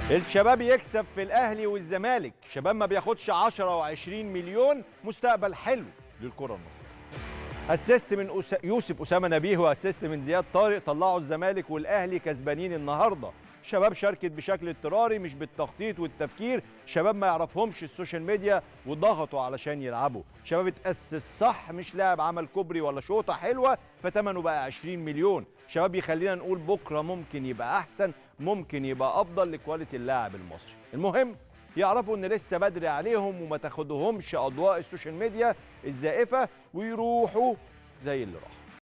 الشباب يكسب في الاهلي والزمالك شباب ما بياخدش 10 و20 مليون مستقبل حلو للكره المصريه اسست من أس... يوسف اسامه نبيه واسست من زياد طارق طلعوا الزمالك والاهلي كسبانين النهارده شباب شاركت بشكل اضطراري مش بالتخطيط والتفكير شباب ما يعرفهمش السوشيال ميديا وضغطوا علشان يلعبوا شباب اتأسس صح مش لاعب عمل كوبري ولا شوطه حلوه فتمنه بقى 20 مليون شباب يخلينا نقول بكره ممكن يبقى احسن ممكن يبقى افضل لكواليتي اللاعب المصري المهم يعرفوا ان لسه بدري عليهم وما تاخدهمش اضواء السوشيال ميديا الزائفه ويروحوا زي اللي راح